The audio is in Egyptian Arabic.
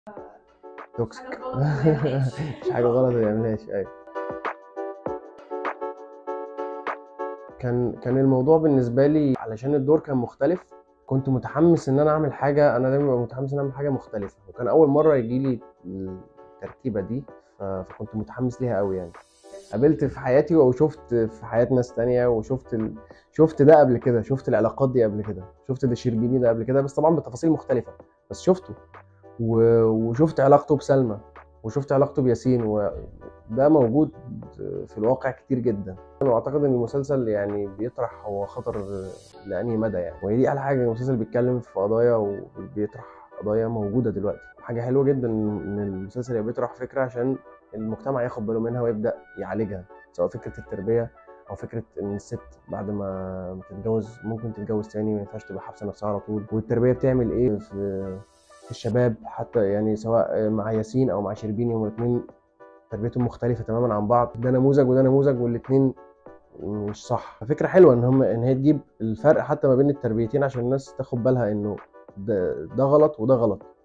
توكسيك حاجة غلط ما يعملهاش. مش حاجه غلط ما يعملهاش ايوه كان كان الموضوع بالنسبه لي علشان الدور كان مختلف كنت متحمس ان انا اعمل حاجه انا دايما ببقى متحمس ان انا اعمل حاجه مختلفه وكان اول مره يجي لي التركيبه دي ف- فكنت متحمس ليها قوي يعني قابلت في حياتي وشفت في حياة ناس تانية وشفت ال... شفت ده قبل كده شفت العلاقات دي قبل كده شفت ده شربيني ده قبل كده بس طبعا بتفاصيل مختلفة بس شفته و... وشفت علاقته بسلمى وشفت علاقته بياسين وده موجود في الواقع كتير جدا واعتقد ان المسلسل يعني بيطرح هو خطر لانهي مدى يعني وهي دي احلى حاجه المسلسل بيتكلم في قضايا وبيطرح قضايا موجوده دلوقتي حاجه حلوه جدا ان المسلسل يبقى بيطرح فكره عشان المجتمع ياخد باله منها ويبدا يعالجها سواء فكره التربيه او فكره ان الست بعد ما ما تتجوز ممكن تتجوز تاني ما ينفعش تبقى حابسه نفسها على طول والتربيه بتعمل ايه في في الشباب حتى يعني سواء مع ياسين او مع شربيني هما الاثنين تربيتهم مختلفه تماما عن بعض ده نموذج وده نموذج والاثنين مش صح ففكره حلوه ان هم ان هي تجيب الفرق حتى ما بين التربيتين عشان الناس تاخد بالها انه ده, ده غلط وده غلط